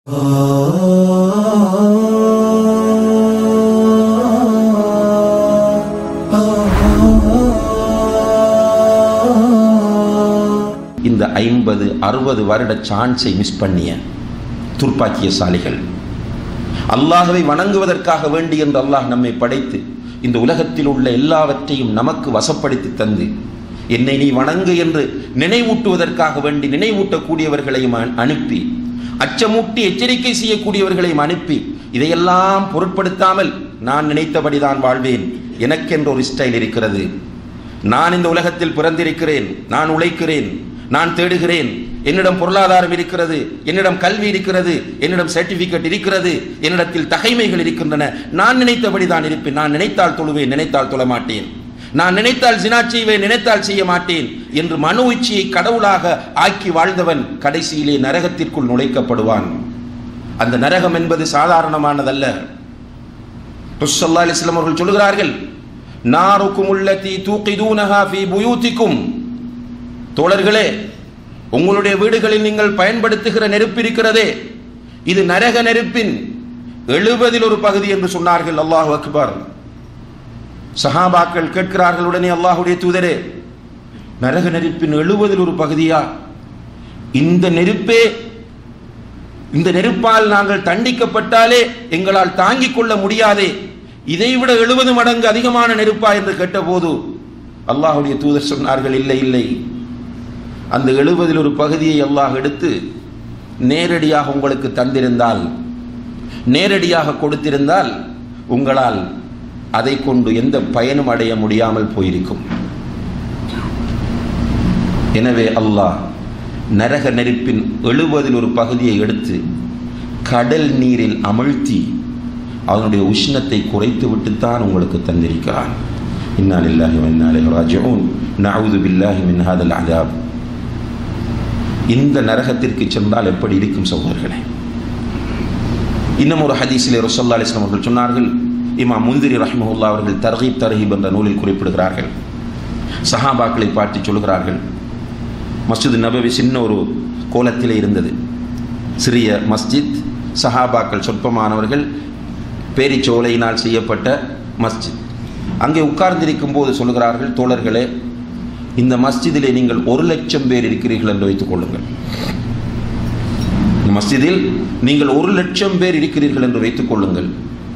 இந்த ஐம்பது அறுபது வருட சான்ஸை மிஸ் பண்ணிய துர்ப்பாக்கியசாலிகள் அல்லாஹ்வை வணங்குவதற்காக வேண்டி என்று அல்லாஹ் நம்மை படைத்து இந்த உலகத்தில் உள்ள எல்லாவற்றையும் நமக்கு வசப்படுத்தி தந்து என்னை நீ வணங்கு என்று நினைவூட்டுவதற்காக வேண்டி நினைவூட்டக்கூடியவர்களையும் அ- அனுப்பி அச்சமூட்டி எச்சரிக்கை செய்யக்கூடியவர்களையும் அனுப்பி இதையெல்லாம் பொருட்படுத்தாமல் நான் நினைத்தபடிதான் வாழ்வேன் எனக்கென்று ஒரு ஸ்டைல் இருக்கிறது நான் இந்த உலகத்தில் பிறந்திருக்கிறேன் நான் உழைக்கிறேன் நான் தேடுகிறேன் என்னிடம் பொருளாதாரம் இருக்கிறது என்னிடம் கல்வி இருக்கிறது என்னிடம் சர்டிபிகேட் இருக்கிறது என்னிடத்தில் தகைமைகள் இருக்கின்றன நான் நினைத்தபடி தான் இருப்பேன் நான் நினைத்தால் தொழுவேன் நினைத்தால் தொழ மாட்டேன் நான் நினைத்தால் ஜினா செய்வேன் நினைத்தால் செய்ய மாட்டேன் என்று மனு இச்சையை கடவுளாக ஆக்கி வாழ்ந்தவன் கடைசியிலே நரகத்திற்குள் நுழைக்கப்படுவான் அந்த நரகம் என்பது சாதாரணமானதல்ல ருசல்லா அலிஸ்லாம் அவர்கள் சொல்கிறார்கள் நாருக்கும் உள்ளத்தி தூக்கிதூனஹா ஃபீ புயூத்திக்கும் தோழர்களே உங்களுடைய வீடுகளில் நீங்கள் பயன்படுத்துகிற நெருப்பு இருக்கிறதே இது நரக நெருப்பின் எழுபதில் ஒரு பகுதி என்று சொன்னார்கள் அல்லாஹ் அக்பர் சஹாபாக்கள் கேட்கிறார்கள் உடனே அல்லாஹுடைய தூதரே நரக நெருப்பின் எழுபதில் ஒரு பகுதியா இந்த நெருப்பே இந்த நெருப்பால் நாங்கள் தண்டிக்கப்பட்டாலே எங்களால் தாங்கிக் கொள்ள முடியாதே இதைவிட எழுபது மடங்கு அதிகமான நெருப்பா என்று கேட்டபோது அல்லாஹுடைய தூதர் சொன்னார்கள் இல்லை இல்லை அந்த எழுபதில் ஒரு பகுதியை அல்லாஹ் எடுத்து நேரடியாக உங்களுக்கு தந்திருந்தால் நேரடியாக கொடுத்திருந்தால் உங்களால் அதை கொண்டு எந்த பயனும் அடைய முடியாமல் போயிருக்கும் எனவே அல்லாஹ் நரக நெருப்பின் எழுபதில் ஒரு பகுதியை எடுத்து கடல் நீரில் அமிழ்த்தி அதனுடைய உஷ்ணத்தை குறைத்து விட்டுத்தான் உங்களுக்கு தந்திருக்கிறான் இன்னா லில்லாஹி வ இன்னா இலைஹி ராஜிஊன் நஅஊது பில்லாஹி மின் ஹாதல் அதாப் இந்த நரகத்திற்கு சென்றால் எப்படி இருக்கும் சகோதரர்களே இன்னும் ஒரு ஹதீஸிலே ரசல்லா அலிஸ்லாம் அவர்கள் சொன்னார்கள் இமாம் முந்திரி ரஹ்மஹுல்லா அவர்கள் தர்ஹீப் தர்ஹீப் என்ற நூலில் குறிப்பிடுகிறார்கள் சஹாபாக்களை பாட்டி சொல்கிறார்கள் மஸ்ஜித் நபவி சின்ன ஒரு கோலத்திலே இருந்தது சிறிய மஸ்ஜித் சஹாபாக்கள் சொற்பமானவர்கள் பேரிச்சோலையினால் செய்யப்பட்ட மஸ்ஜித் அங்கே உட்கார்ந்திருக்கும் போது சொல்கிறார்கள் தோழர்களே இந்த மஸ்ஜிதிலே நீங்கள் ஒரு லட்சம் பேர் இருக்கிறீர்கள் என்று வைத்துக் கொள்ளுங்கள் இந்த மஸ்ஜிதில் நீங்கள் ஒரு லட்சம் பேர் இருக்கிறீர்கள் என்று வைத்துக் கொள்ளுங்கள்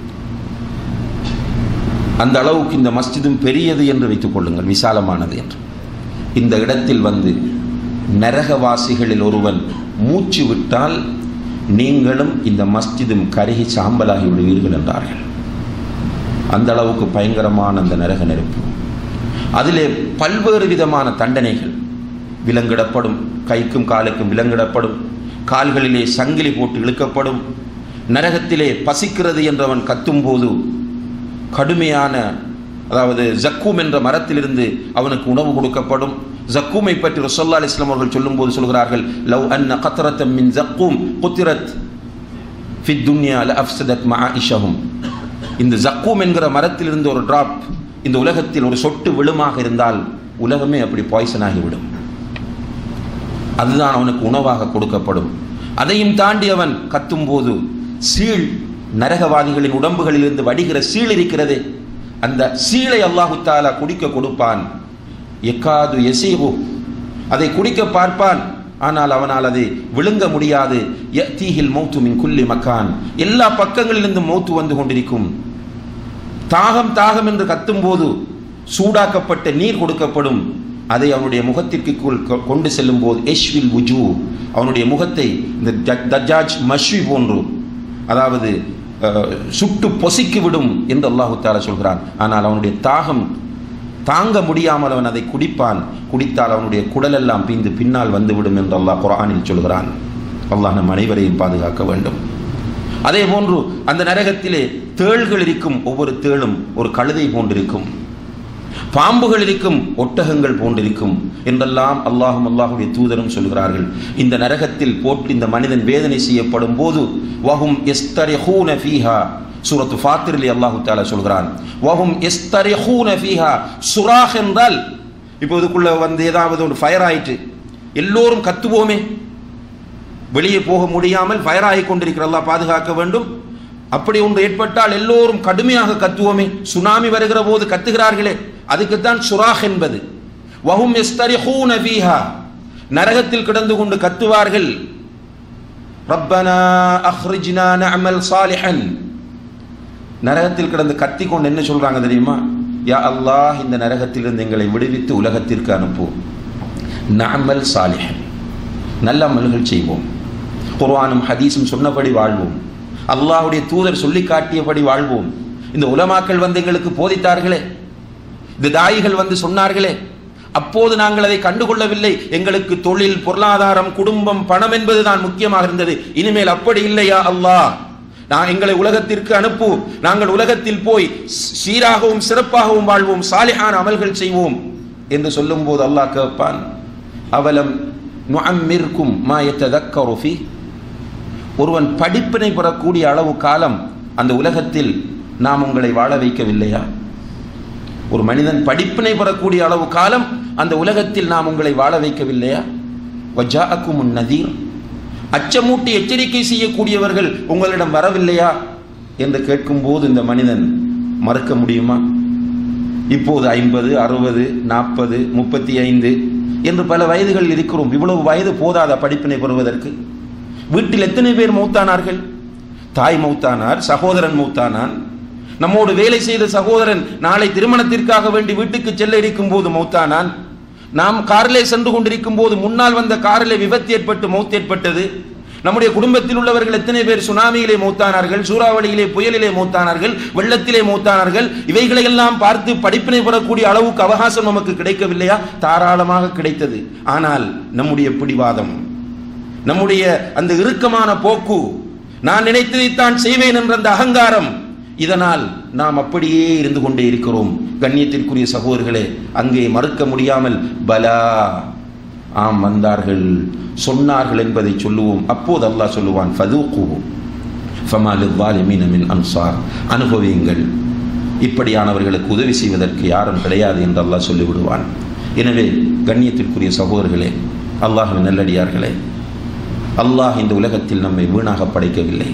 அந்த அளவுக்கு இந்த மஸ்ஜிதும் பெரியது என்று வைத்துக் கொள்ளுங்கள் விசாலமானது என்று இந்த இடத்தில் வந்து நரகவாசிகளில் ஒருவன் மூச்சு விட்டால் நீங்களும் இந்த மஸ்ஜிதும் கருகி சாம்பலாகி விடுவீர்கள் என்றார்கள் அந்த அளவுக்கு பயங்கரமான அந்த நரக நெருப்பு அதிலே பல்வேறு விதமான தண்டனைகள் விலங்கிடப்படும் கைக்கும் காலுக்கும் விலங்கிடப்படும் கால்களிலே சங்கிலி போட்டு இழுக்கப்படும் நரகத்திலே பசிக்கிறது என்றவன் கத்தும்போது கடுமையான அதாவது ஜக்கூம் என்ற மரத்திலிருந்து அவனுக்கு உணவு கொடுக்கப்படும் ஜக்கூமை பற்றி ரசல்லா அலிஸ்லாம் அவர்கள் சொல்லும்போது சொல்கிறார்கள் லவ் அன்ன கத்ரத்தம் மின் ஜக்கூம் குத்திரத் ஃபி துன்யா ல அஃப்சதத் மஆஇஷஹும் இந்த ஜக்கூம் என்கிற மரத்திலிருந்து ஒரு டிராப் இந்த உலகத்தில் ஒரு சொட்டு விழுமாக இருந்தால் உலகமே அப்படி பாய்சன் ஆகிவிடும் அதுதான் அவனுக்கு உணவாக கொடுக்கப்படும் அதையும் தாண்டி அவன் கத்தும்போது சீழ் நரகவாதிகளின் உடம்புகளிலிருந்து வடிகிற சீழ் இருக்கிறதே அந்த சீளை அல்லாஹு தாலா குடிக்க கொடுப்பான் எக்காது எசீகு அதை குடிக்க பார்ப்பான் ஆனால் அவனால் அதை விழுங்க முடியாது யத்தீஹில் மௌத்து மின் குல்லி மக்கான் எல்லா பக்கங்களிலிருந்தும் மௌத்து வந்து கொண்டிருக்கும் தாகம் தாகம் என்று கத்தும்போது சூடாக்கப்பட்ட நீர் கொடுக்கப்படும் அதை அவனுடைய முகத்திற்கு கொ- கொண்டு செல்லும் போது எஷ்வில் உஜு அவனுடைய முகத்தை இந்த த- தஜாஜ் மஷ்வி போன்று அதாவது அஹ், சுட்டு பொசிக்கி விடும் என்று அல்லாஹு தாலா சொல்கிறான் ஆனால் அவனுடைய தாகம் தாங்க முடியாமல் அவன் அதை குடிப்பான் குடித்தால் அவனுடைய குடலெல்லாம் பீந்து பின்னால் வந்துவிடும் என்று அல்லாஹ் குர்ஆனில் சொல்கிறான் அல்லாஹ் நம் அனைவரையும் பாதுகாக்க வேண்டும் அதே போன்று அந்த நரகத்திலே தேள்கள் இருக்கும் ஒவ்வொரு தேளும் ஒரு கழுதை போன்றிருக்கும் பாம்புகள் இருக்கும் ஒட்டகங்கள் போன்றிருக்கும் என்றெல்லாம் அல்லாஹும் அல்லாஹுடைய தூதரும் சொல்கிறார்கள் இந்த நரகத்தில் போட்டு இந்த மனிதன் வேதனை செய்யப்படும் போது வஹும் எஸ்தரிஹூன ஃபீஹா சூரத்து ஃபாத்திரிலே அல்லாஹு தாலா சொல்கிறான் வஹும் எஸ்தரிஹூன ஃபீஹா சுராஹ் என்றால் இப்போ இதுக்குள்ள வந்து ஏதாவது ஒரு ஃபயர் ஆயிட்டு எல்லோரும் கத்துவோமே வெளியே போக முடியாமல் ஃபயர் ஆகி கொண்டிருக்கிற அல்லாஹ் பாதுகாக்க வேண்டும் அப்படி ஒன்று ஏற்பட்டால் எல்லோரும் கடுமையாக கத்துவோமே சுனாமி வருகிற போது கத்துகிறார்களே அதுக்குத்தான் சுராக் என்பது வஹும் எஸ்தரிஹூன ஃபீஹா நரகத்தில் கிடந்து கொண்டு கத்துவார்கள் ரப்பனா அஹ்ரிஜ்னா நஅமல் சாலிஹன் நரகத்தில் கிடந்து கத்தி கொண்டு என்ன சொல்றாங்க தெரியுமா யா அல்லாஹ் இந்த நரகத்திலிருந்து எங்களை விடுவித்து உலகத்திற்கு அனுப்பு நஅமல் சாலிஹன் நல்ல அமல்கள் செய்வோம் குர்ஆனும் ஹதீஸும் சொன்னபடி வாழ்வோம் அல்லாஹ்வுடைய தூதர் சொல்லி காட்டியபடி வாழ்வோம் இந்த உலமாக்கள் வந்து எங்களுக்கு போதித்தார்களே இந்த தாயிகள் வந்து சொன்னார்களே அப்போது நாங்கள் அதை கண்டுகொள்ளவில்லை எங்களுக்கு தொழில் பொருளாதாரம் குடும்பம் பணம் என்பதுதான் முக்கியமாக இருந்தது இனிமேல் அப்படி இல்லையா அல்லாஹ் நான் எங்களை உலகத்திற்கு அனுப்பு நாங்கள் உலகத்தில் போய் சீராகவும் சிறப்பாகவும் வாழ்வோம் சாலிஹான அமல்கள் செய்வோம் என்று சொல்லும் போது அல்லாஹ் கேட்பான் அவலம் நுஅம்மிர்கும் மா யத்ததக்கரு ஃபீ ஒருவன் படிப்பினை பெறக்கூடிய அளவு காலம் அந்த உலகத்தில் நாம் உங்களை வாழ வைக்கவில்லையா ஒரு மனிதன் படிப்பினை பெறக்கூடிய அளவு காலம் அந்த உலகத்தில் நாம் உங்களை வாழ வைக்கவில்லையா வஜாஅக்கும் நதீர் அச்சமூட்டி எச்சரிக்கை செய்யக்கூடியவர்கள் உங்களிடம் வரவில்லையா என்று கேட்கும்போது இந்த மனிதன் மறுக்க முடியுமா இப்போது ஐம்பது அறுபது நாற்பது முப்பத்தி ஐந்து என்று பல வயதுகள் இருக்கிறோம் இவ்வளவு வயது போதாத படிப்பினை பெறுவதற்கு வீட்டில் எத்தனை பேர் மௌத்தானார்கள் தாய் மௌத்தானார் சகோதரன் மௌத்தானான் நம்மோடு வேலை செய்த சகோதரன் நாளை திருமணத்திற்காக வேண்டி வீட்டுக்கு செல்ல இருக்கும் போது மௌத்தானான் நாம் காரிலே சென்று கொண்டிருக்கும் போது முன்னால் வந்த காரிலே விபத்து ஏற்பட்டு மௌத் ஏற்பட்டது நம்முடைய குடும்பத்தில் உள்ளவர்கள் எத்தனை பேர் சுனாமியிலே மூத்தானார்கள் சூறாவளியிலே புயலிலே மூத்தானார்கள் வெள்ளத்திலே மூத்தானார்கள் இவைகளை எல்லாம் பார்த்து படிப்பினை பெறக்கூடிய அளவுக்கு அவகாசம் நமக்கு கிடைக்கவில்லையா தாராளமாக கிடைத்தது ஆனால் நம்முடைய பிடிவாதம் நம்முடைய அந்த இறுக்கமான போக்கு நான் நினைத்ததைத்தான் செய்வேன் என்ற அந்த அகங்காரம் இதனால் நாம் அப்படியே இருந்து கொண்டே இருக்கிறோம் கண்ணியத்திற்குரிய சகோதரர்களே அங்கே மறுக்க முடியாமல் பலா ஆம் வந்தார்கள் சொன்னார்கள் என்பதை சொல்லுவோம் அப்போது அல்லாஹ் சொல்லுவான் ஃபதூக்குவோம் ஃபமாலில் வாலிமீன மின் அன்சார் அனுபவியுங்கள் இப்படியானவர்களுக்கு உதவி செய்வதற்கு யாரும் கிடையாது என்று அல்லாஹ் சொல்லிவிடுவான் எனவே கண்ணியத்திற்குரிய சகோதரர்களே அல்லாஹின் நல்லடியார்களே அல்லாஹ் இந்த உலகத்தில் நம்மை வீணாக படைக்கவில்லை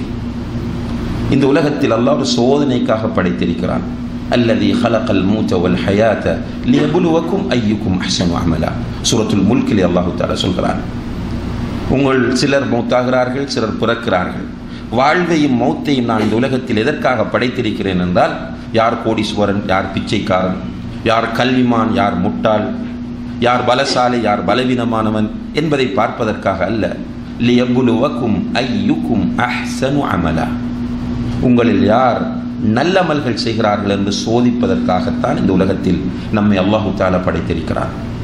இந்த உலகத்தில் அல்லாஹ் ஒரு சோதனைக்காக படைத்திருக்கிறான் அல்லதி ஹலகல் மூத்த வல் ஹயாத்த லியபுலுவக்கும் ஐயுக்கும் அஹ்சனு அமலா சூரத்துல் முல்கிலே அல்லாஹு தாலா சொல்கிறான் உங்கள் சிலர் மௌத்தாகிறார்கள் சிலர் பிறக்கிறார்கள் வாழ்வையும் மௌத்தையும் நான் இந்த உலகத்தில் எதற்காக படைத்திருக்கிறேன் என்றால் யார் கோடீஸ்வரன் யார் பிச்சைக்காரன் யார் கல்விமான் யார் முட்டாள் யார் பலசாலி யார் பலவீனமானவன் என்பதை பார்ப்பதற்காக அல்ல லியபுலுவக்கும் ஐயுக்கும் அஹ்சனு அமலா உங்களில் யார் நல்லமல்கள் செய்கிறார்கள் என்று சோதிப்பதற்காகத்தான் இந்த உலகத்தில் நம்மை அல்லாஹு தாலா படைத்திருக்கிறார்